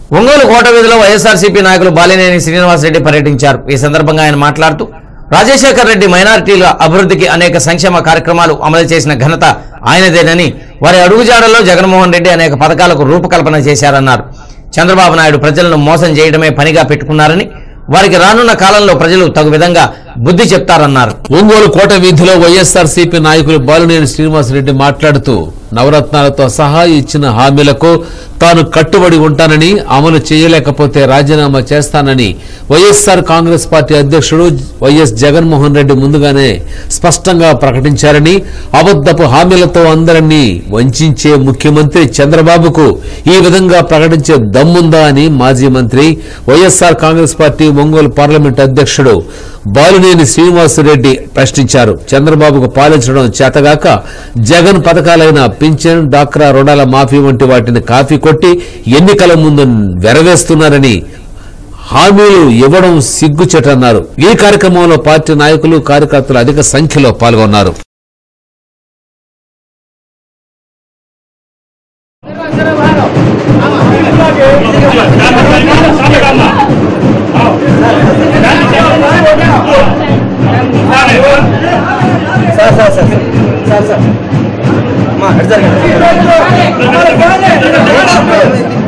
ఒంగోలు కోట వీధిలో వైఎస్ఆర్సీపీ నాయకులు బాలినేని శ్రీనివాసరెడ్డి పర్యటించారు ఈ సందర్భంగా ఆయన మాట్లాడుతూ రాజశేఖర్ రెడ్డి మైనారిటీల అభివృద్ధికి అనేక సంక్షేమ కార్యక్రమాలు అమలు చేసిన ఘనత ఆయనదేనని వారి అడుగుజాడల్లో జగన్మోహన్ రెడ్డి అనేక పథకాలకు రూపకల్పన చేశారన్నారు చంద్రబాబు నాయుడు ప్రజలను మోసం చేయడమే పనిగా పెట్టుకున్నారని వారికి రానున్న కాలంలో ప్రజలు తగు విధంగా బుద్ధి చెప్తారన్నారు ఒంగోలు కోట వీధిలో వైఎస్ఆర్ సిపి నాయకులు బాలినేని శ్రీనివాసరెడ్డి మాట్లాడుతూ నవరత్నాలతో సహా ఇచ్చిన హామీలకు తాను కట్టుబడి ఉంటానని అమలు చేయలేకపోతే రాజీనామా చేస్తానని వైఎస్ఆర్ కాంగ్రెస్ పార్టీ అధ్యక్షుడు వైఎస్ జగన్మోహన్ రెడ్డి ముందుగానే స్పష్టంగా ప్రకటించారని అబద్దపు హామీలతో అందరినీ వంచే ముఖ్యమంత్రి చంద్రబాబుకు ఈ విధంగా ప్రకటించే దమ్ముందా అని మాజీ మంత్రి YSR Congress party Ongole parliament అధ్యక్షుడు బాలినేని శ్రీనివాసరెడ్డి ప్రశ్నించారు చంద్రబాబుకు పాలించడం చేతగాక జగన్ పథకాలైన పింఛన్ డాక్రా రుణాల మాఫీ వంటి వాటిని కాఫీ కొట్టి ఎన్నికల ముందు వెరవేస్తున్నారని హామీలు ఇవ్వడం సిగ్గుచెటన్నారు ఈ కార్యక్రమంలో పార్టీ నాయకులు కార్యకర్తలు అధిక సంఖ్యలో పాల్గొన్నారు sir sir sir sir sir అమ్మా ఎటు జరగండి